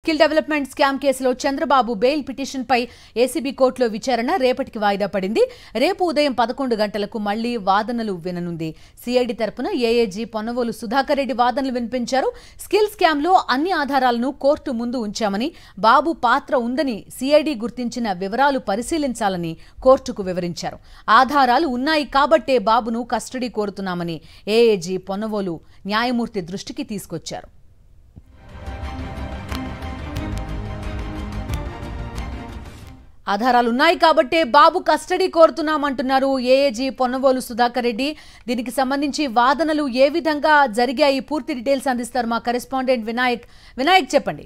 skill development scam కేసులో Chandrababu bail పిటిషన్పై ACB కోర్టులో విచారణ రేపటికి వాయిదా పడింది రేపు ఉదయం పదకొండు గంటలకు మళ్లీ వాదనలు విననుంది సిఐడి తరపున ఏఏజీ పొన్నవోలు సుధాకర్ రెడ్డి వాదనలు వినిపించారు స్కిల్ స్కామ్లో అన్ని ఆధారాలను కోర్టు ముందు ఉంచామని బాబు పాత్ర ఉందని సిఐడి గుర్తించిన వివరాలు పరిశీలించాలని కోర్టుకు వివరించారు ఆధారాలు ఉన్నాయి కాబట్టే బాబును కస్టడీ కోరుతున్నామని ఏఏజీ పొన్నవోలు న్యాయమూర్తి దృష్టికి తీసుకొచ్చారు ఆధారాలు ఉన్నాయి కాబట్టే బాబు కస్టడీ కోరుతున్నామంటున్నారు ఏఏజీ పొన్నవోలు సుధాకర్ రెడ్డి దీనికి సంబంధించి వాదనలు ఏ విధంగా జరిగాయి పూర్తి డీటెయిల్స్ అందిస్తారు మా కరెస్పాండెంట్ వినాయక్ వినాయక్ చెప్పండి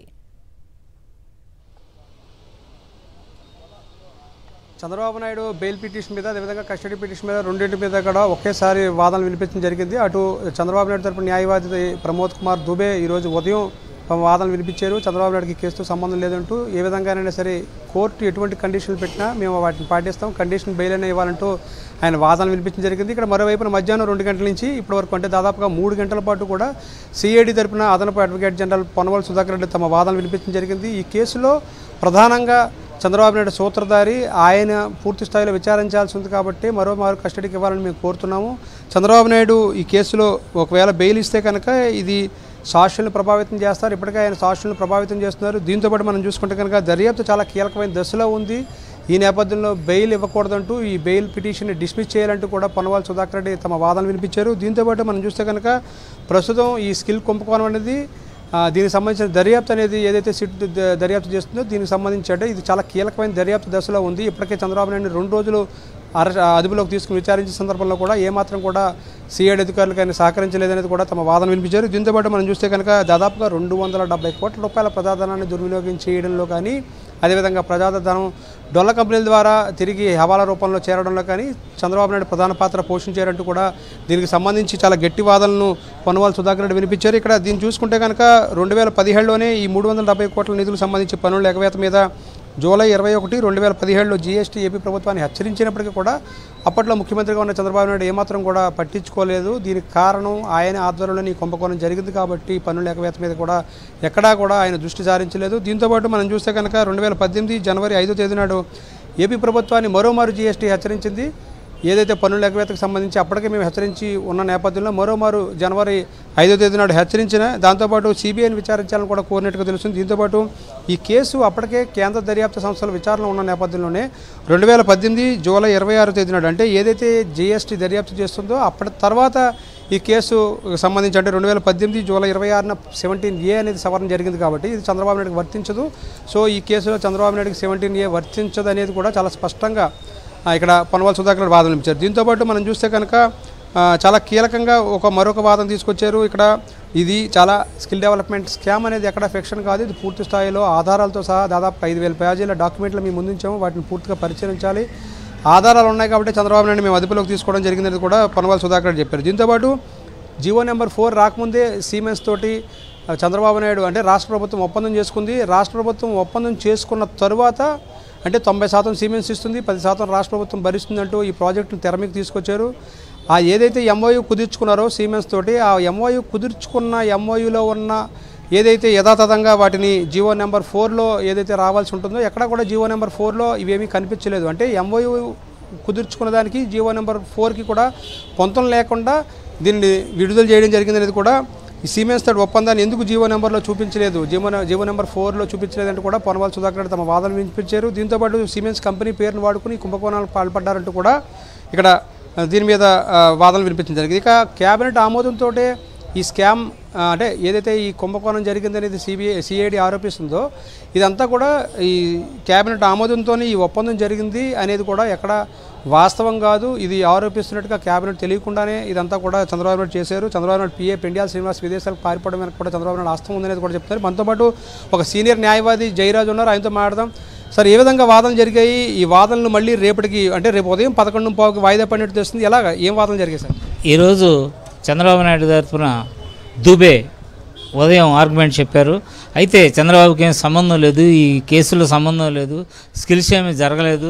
చంద్రబాబు నాయుడు బెయిల్ పిటిషన్ మీద అదేవిధంగా కస్టడీ పిటిషన్ మీద రెండింటి మీద కూడా ఒకేసారి వాదనలు వినిపించడం జరిగింది అటు చంద్రబాబు నాయుడు తరపున న్యాయవాది ప్రమోద్ కుమార్ దుబే ఈరోజు ఉదయం తమ వాదనలు వినిపించారు చంద్రబాబు నాయుడుకి కేసుతో సంబంధం లేదంటూ ఏ విధంగానైనా సరే కోర్టు ఎటువంటి కండిషన్లు పెట్టినా మేము వాటిని పాటిస్తాం కండిషన్ బెయిల్ అయినా ఇవ్వాలంటూ ఆయన వాదనలు వినిపించడం జరిగింది ఇక్కడ మరోవైపున మధ్యాహ్నం రెండు గంటల నుంచి ఇప్పటి వరకు అంటే దాదాపుగా మూడు గంటల పాటు కూడా సిఐడి తరపున అదనపు అడ్వకేట్ జనరల్ పొన్నవల్ సుధాకర్ రెడ్డి తమ వాదనలు వినిపించడం జరిగింది ఈ కేసులో ప్రధానంగా చంద్రబాబు నాయుడు సూత్రధారి ఆయన పూర్తి స్థాయిలో విచారించాల్సి ఉంది కాబట్టి మరో మారు కస్టడీకి ఇవ్వాలని మేము కోరుతున్నాము చంద్రబాబు నాయుడు ఈ కేసులో ఒకవేళ బెయిల్ ఇస్తే కనుక ఇది సాక్షులను ప్రభావితం చేస్తారు ఇప్పటికే ఆయన సాక్షులను ప్రభావితం చేస్తున్నారు దీంతో పాటు మనం చూసుకుంటే కనుక దర్యాప్తు చాలా కీలకమైన దశలో ఉంది ఈ నేపథ్యంలో బెయిల్ ఇవ్వకూడదంటూ ఈ బెయిల్ పిటిషన్ని డిస్మిస్ చేయాలంటూ కూడా పొన్నవాల్ సుధాకర్ రెడ్డి తమ వాదనలు వినిపించారు దీంతో పాటు మనం చూస్తే కనుక ప్రస్తుతం ఈ స్కిల్ కుంభకోణం అనేది ఆ, దీనికి సంబంధించిన దర్యాప్తు అనేది ఏదైతే సిట్ ద- దర్యాప్తు చేస్తుందో దీనికి సంబంధించి అంటే ఇది చాలా కీలకమైన దర్యాప్తు దశలో ఉంది ఇప్పటికే చంద్రబాబు నాయుడు రెండు రోజులు అర అదుపులోకి తీసుకుని విచారించిన సందర్భంలో కూడా ఏమాత్రం కూడా సిఐడి అధికారులకు ఆయన సహకరించలేదనేది కూడా తమ వాదన వినిపించారు దీంతో పాటు మనం చూస్తే కనుక దాదాపుగా రెండు వందల డెబ్బై కోట్ల రూపాయల ప్రజాధనాన్ని దుర్వినియోగం చేయడంలో కానీ అదేవిధంగా ప్రజాధనం డొల్ల కంపెనీల ద్వారా తిరిగి హవాలా రూపంలో చేరడంలో కానీ చంద్రబాబు నాయుడు ప్రధాన పాత్ర పోషించారంటూ కూడా దీనికి సంబంధించి చాలా గట్టి వాదనలను పొన్నవాళ్ళు సుధాకర్ రెడ్డి వినిపించారు ఇక్కడ దీన్ని చూసుకుంటే కనుక రెండు వేల పదిహేడులోనే ఈ మూడు వందల డెబ్బై కోట్ల నిధులకు సంబంధించి పన్నుల ఎగవేత మీద జూలై ఇరవై ఒకటి రెండు వేల పదిహేడులో జీఎస్టీ ఏపీ ప్రభుత్వాన్ని హెచ్చరించినప్పటికీ కూడా అప్పట్లో ముఖ్యమంత్రిగా ఉన్న చంద్రబాబు నాయుడు ఏమాత్రం కూడా పట్టించుకోలేదు దీనికి కారణం ఆయన ఆధ్వర్యంలోని ఈ కుంభకోణం జరిగింది కాబట్టి పన్నుల ఎగవేత మీద కూడా ఎక్కడా కూడా ఆయన దృష్టి సారించలేదు దీంతోపాటు మనం చూస్తే కనుక రెండు వేల పద్దెనిమిది జనవరి ఐదో తేదీ నాడు ఏపీ ప్రభుత్వాన్ని మరోమారు జీఎస్టీ హెచ్చరించింది ఏదైతే పన్నుల ఎగవేతకు సంబంధించి అప్పటికే మేము హెచ్చరించి ఉన్న నేపథ్యంలో మరోమారు జనవరి ఐదో తేదీ నాడు హెచ్చరించిన దాంతోపాటు సిబిఐని విచారించాలని కూడా కోరినట్టుగా తెలుస్తుంది దీంతోపాటు ఈ కేసు అప్పటికే కేంద్ర దర్యాప్తు సంస్థల విచారణ ఉన్న నేపథ్యంలోనే రెండు వేల పద్దెనిమిది జూలై ఇరవై ఆరో తేదీ నాడు అంటే ఏదైతే జీఎస్టీ దర్యాప్తు చేస్తుందో అప్పటి తర్వాత ఈ కేసు సంబంధించి అంటే రెండు వేల పద్దెనిమిది జూలై ఇరవై ఆరున సెవెంటీన్ ఏ అనేది సవరణ జరిగింది కాబట్టి ఇది చంద్రబాబు నాయుడుకి వర్తించదు సో ఈ కేసులో చంద్రబాబు నాయుడుకి సెవెంటీన్ ఏ వర్తించదు అనేది కూడా చాలా స్పష్టంగా ఆ, ఇక్కడ పనవాల్ సుధాకర్ రెడ్డి వాదనలు ఇచ్చారు దీంతోపాటు మనం చూస్తే కనుక ఆ, చాలా కీలకంగా ఒక మరొక వాదన తీసుకొచ్చారు ఇక్కడ ఇది చాలా స్కిల్ డెవలప్మెంట్ స్కామ్ అనేది ఎక్కడ ఫిక్షన్ కాదు ఇది పూర్తి స్థాయిలో ఆధారాలతో సహా దాదాపు ఐదు వేల పేజీల డాక్యుమెంట్లు మేము ముందుంచాము వాటిని పూర్తిగా పరిశీలించాలి ఆధారాలు ఉన్నాయి కాబట్టి చంద్రబాబు నాయుడు మేము అదుపులోకి తీసుకోవడం జరిగిందని కూడా పనవాల్ సుధాకర్ రెడ్డి చెప్పారు దీంతోపాటు జివో నెంబర్ ఫోర్ రాకముందే సీమెన్స్ తోటి ఆ, చంద్రబాబు నాయుడు అంటే రాష్ట్ర ప్రభుత్వం ఒప్పందం చేసుకుంది రాష్ట్ర ప్రభుత్వం ఒప్పందం చేసుకున్న తరువాత అంటే తొంభై శాతం సిమెంట్స్ ఇస్తుంది పది శాతం రాష్ట్ర ప్రభుత్వం భరిస్తుందంటూ ఈ ప్రాజెక్టును తెర మీకు తీసుకొచ్చారు ఆ ఏదైతే ఎంఓయూ కుదుర్చుకున్నారో సిమెంట్స్ తోటి ఆ ఎంఓయూ కుదుర్చుకున్న ఎంఓయూలో ఉన్న ఏదైతే యథాతథంగా వాటిని జియో నెంబర్ ఫోర్లో ఏదైతే రావాల్సి ఉంటుందో ఎక్కడ కూడా జియో నెంబర్ ఫోర్లో ఇవేమీ కనిపించలేదు అంటే ఎంఓయూ కుదుర్చుకున్న దానికి జియో నెంబర్ ఫోర్కి కూడా పొంతం లేకుండా దీన్ని విడుదల చేయడం జరిగింది అనేది కూడా ఈ సిమెంట్స్ తోటి ఒప్పందాన్ని ఎందుకు జీవో నెంబర్లో చూపించలేదు జీవో నె- జీవో నెంబర్ ఫోర్లో చూపించలేదంటూ కూడా పొనవాల్ సుధాకర్ రెడ్డి తమ వాదనలు వినిపించారు దీంతోపాటు సిమెంట్స్ కంపెనీ పేరును వాడుకుని కుంభకోణాలకు పాల్పడ్డారంటూ కూడా ఇక్కడ ఆ, దీని మీద ఆ, వాదనలు వినిపించడం జరిగింది ఇక కేబినెట్ ఆమోదంతో ఈ స్కామ్ ఆ, అంటే ఏదైతే ఈ కుంభకోణం జరిగిందనేది సిబిఐ సిఐడి ఆరోపిస్తుందో ఇదంతా కూడా ఈ కేబినెట్ ఆమోదంతోనే ఈ ఒప్పందం జరిగింది అనేది కూడా ఎక్కడ వాస్తవం కాదు ఇది ఆరోపిస్తున్నట్టుగా కేబినెట్ తెలియకుండానే ఇదంతా కూడా చంద్రబాబు నాయుడు చేశారు చంద్రబాబు నాయుడు పిఏ పెండియాల శ్రీనివాస్ విదేశాలకు పారిపోవడం వెనక కూడా చంద్రబాబు నాయుడు ఆస్తం ఉందనేది కూడా చెప్తున్నారు మనతో పాటు ఒక సీనియర్ న్యాయవాది జయరాజు ఉన్నారు ఆయనతో మాట్లాడదాం సార్ ఏ విధంగా వాదనలు జరిగాయి ఈ వాదనలు మళ్ళీ రేపటికి అంటే రేపు ఉదయం పదకొండు పావుకి వాయిదా పడినట్టు తెలుస్తుంది ఎలాగ ఏం వాదనలు జరిగాయి సార్ ఈరోజు చంద్రబాబు నాయుడు తరఫున దుబే ఉదయం ఆర్గ్యుమెంట్ చెప్పారు అయితే చంద్రబాబుకి ఏం సంబంధం లేదు ఈ కేసులో సంబంధం లేదు స్కిల్స్ ఏమీ జరగలేదు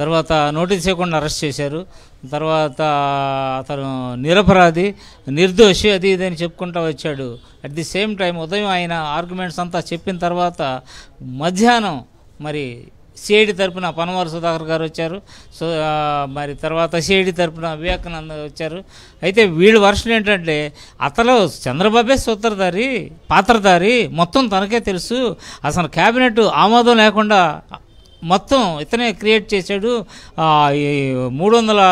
తర్వాత నోటీస్ ఇవ్వకుండా అరెస్ట్ చేశారు తర్వాత అతను నిరపరాధి నిర్దోషి అది ఇది అని చెప్పుకుంటూ వచ్చాడు అట్ ది సేమ్ టైం ఉదయం ఆయన ఆర్గ్యుమెంట్స్ అంతా చెప్పిన తర్వాత మధ్యాహ్నం మరి సిఐడి తరపున పనవారు సుధాకర్ గారు వచ్చారు సో ఆ, మరి తర్వాత సిఐడి తరపున వివేకానంద వచ్చారు అయితే వీళ్ళ వర్షన్ ఏంటంటే అతను చంద్రబాబే సూత్రధారి పాత్రధారి మొత్తం తనకే తెలుసు అసలు క్యాబినెట్ ఆమోదం లేకుండా మొత్తం ఇతనే క్రియేట్ చేశాడు ఆ, ఈ మూడు వందల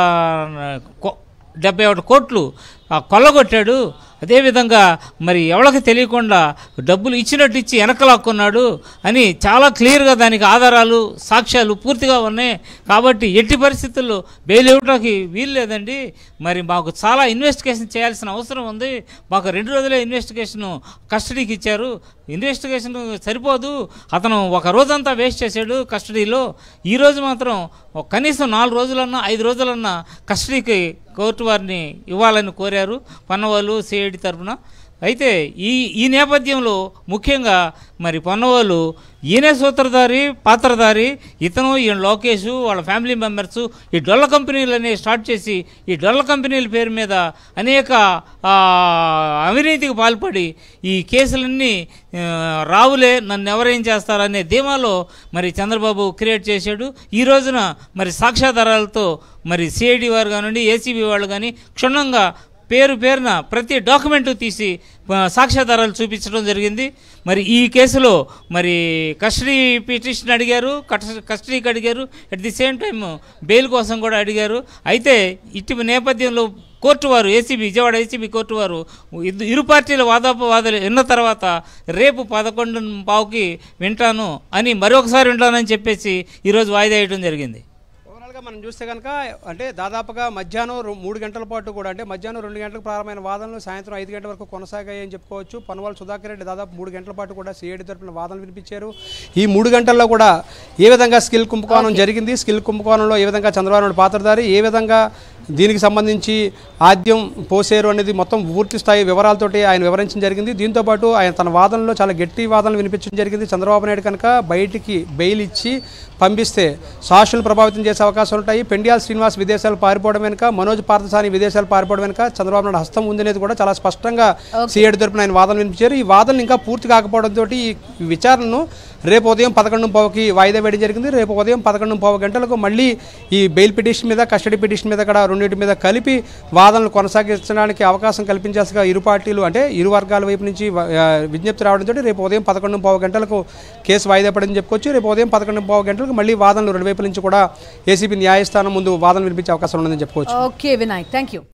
కో- డెబ్బై ఒకటి కోట్లు ఆ, కొల్లగొట్టాడు అదేవిధంగా మరి ఎవరికి తెలియకుండా డబ్బులు ఇచ్చినట్టు ఇచ్చి వెనకలాక్కున్నాడు అని చాలా క్లియర్గా దానికి ఆధారాలు సాక్ష్యాలు పూర్తిగా ఉన్నాయి కాబట్టి ఎట్టి పరిస్థితుల్లో బెయిల్ ఇవ్వడానికి వీలు లేదండి మరి మాకు చాలా ఇన్వెస్టిగేషన్ చేయాల్సిన అవసరం ఉంది మాకు రెండు రోజులే ఇన్వెస్టిగేషన్ కస్టడీకి ఇచ్చారు ఇన్వెస్టిగేషన్ సరిపోదు అతను ఒక రోజంతా వేస్ట్ చేశాడు కస్టడీలో ఈరోజు మాత్రం ఒక కనీసం నాలుగు రోజులన్నా ఐదు రోజులన్నా కస్టడీకి కోర్టు వారిని ఇవ్వాలని కోరారు పన్నవాళ్ళు సిఐడి తరఫున అయితే ఈ ఈ నేపథ్యంలో ముఖ్యంగా మరి పొన్నవాళ్ళు ఈయనే సూత్రధారి పాత్రధారి ఇతను ఈయన లోకేష్ వాళ్ళ ఫ్యామిలీ మెంబర్స్ ఈ డొల్ల కంపెనీలని స్టార్ట్ చేసి ఈ డొల్ల కంపెనీల పేరు మీద అనేక ఆ, అవినీతికి పాల్పడి ఈ కేసులన్నీ ఆ, రావులే నన్ను ఎవరేం చేస్తారనే ధీమాలో మరి చంద్రబాబు క్రియేట్ చేశాడు ఈ రోజున మరి సాక్ష్యాధారాలతో మరి సిఐడి వారు కానివ్వండి ఏసీబీ వాళ్ళు కానీ క్షుణ్ణంగా పేరు పేరున ప్రతి డాక్యుమెంటు తీసి ఆ, సాక్ష్యాధారాలు చూపించడం జరిగింది మరి ఈ కేసులో మరి కస్టడీ పిటిషన్ అడిగారు కస్ట- కస్టడీకి అడిగారు at the same time bail కోసం కూడా అడిగారు అయితే ఇటు నేపథ్యంలో కోర్టు వారు ఏసీబీ విజయవాడ ఏసీబీ కోర్టు వారు ఇద్ద- ఇరు పార్టీల వాదాపవాదాలు విన్న తర్వాత రేపు పదకొండు పావుకి వింటాను అని మరొకసారి వింటానని చెప్పేసి ఈరోజు వాయిదా వేయడం జరిగింది ఓవరాల్గా మనం చూస్తే కనుక అంటే దాదాపుగా మధ్యాహ్నం రొ- మూడు గంటల పాటు కూడా అంటే మధ్యాహ్నం రెండు గంటలకు ప్రారంభమైన వాదనలు సాయంత్రం ఐదు గంటల వరకు కొనసాగాయి అని చెప్పుకోవచ్చు పనవాళ్ళ సుధాకర్ రెడ్డి దాదాపు మూడు గంటల పాటు కూడా సిఐడి తరపున వాదనలు వినిపించారు ఈ మూడు గంటల్లో కూడా ఏ విధంగా స్కిల్ కుంభకోణం జరిగింది స్కిల్ కుంభకోణంలో ఏ విధంగా చంద్రబాబు నాయుడు పాత్రధారి ఏ విధంగా దీనికి సంబంధించి ఆద్యం పోసేరు అనేది మొత్తం పూర్తి స్థాయి వివరాలతోటి ఆయన వివరించడం జరిగింది దీంతోపాటు ఆయన తన వాదనలో చాలా గట్టి వాదనలు వినిపించడం జరిగింది చంద్రబాబు నాయుడు కనుక బయటికి బెయిల్ ఇచ్చి పంపిస్తే సాక్షులను ప్రభావితం చేసే అవకాశాలు ఉంటాయి పెండియాల్ శ్రీనివాస్ విదేశాలు పారిపోవడం వెనుక మనోజ్ పార్థసాని విదేశాలు పారిపోవడం వెనుక చంద్రబాబు నాయుడు హస్తం ఉందనేది కూడా చాలా స్పష్టంగా సిఐడి తరపున ఆయన వాదనలు వినిపించారు ఈ వాదనలు ఇంకా పూర్తి కాకపోవడంతో ఈ విచారణను రేపు ఉదయం పదకొండు పావుకి వాయిదా వేయడం జరిగింది రేపు ఉదయం పదకొండు పావు గంటలకు మళ్ళీ ఈ బెయిల్ పిటిషన్ మీద కస్టడీ పిటిషన్ మీద కూడా రెండింటి మీద కలిపి వాదనలు కొనసాగించడానికి అవకాశం కల్పించాల్సిగా ఇరు పార్టీలు అంటే ఇరు వర్గాల వైపు నుంచి ఆ, విజ్ఞప్తి రావడంతో రేపు ఉదయం పదకొండు పావు గంటలకు కేసు వాయిదా పడిందని చెప్పుకోవచ్చు రేపు ఉదయం పదకొండు పావు గంటలకు మళ్ళీ వాదనలు రెండు వైపుల నుంచి కూడా ఏసీబీ న్యాయస్థానం ముందు వాదనలు వినిపించే అవకాశం ఉందని చెప్పుకోవచ్చు ఓకే వినాయక్ థ్యాంక్ యూ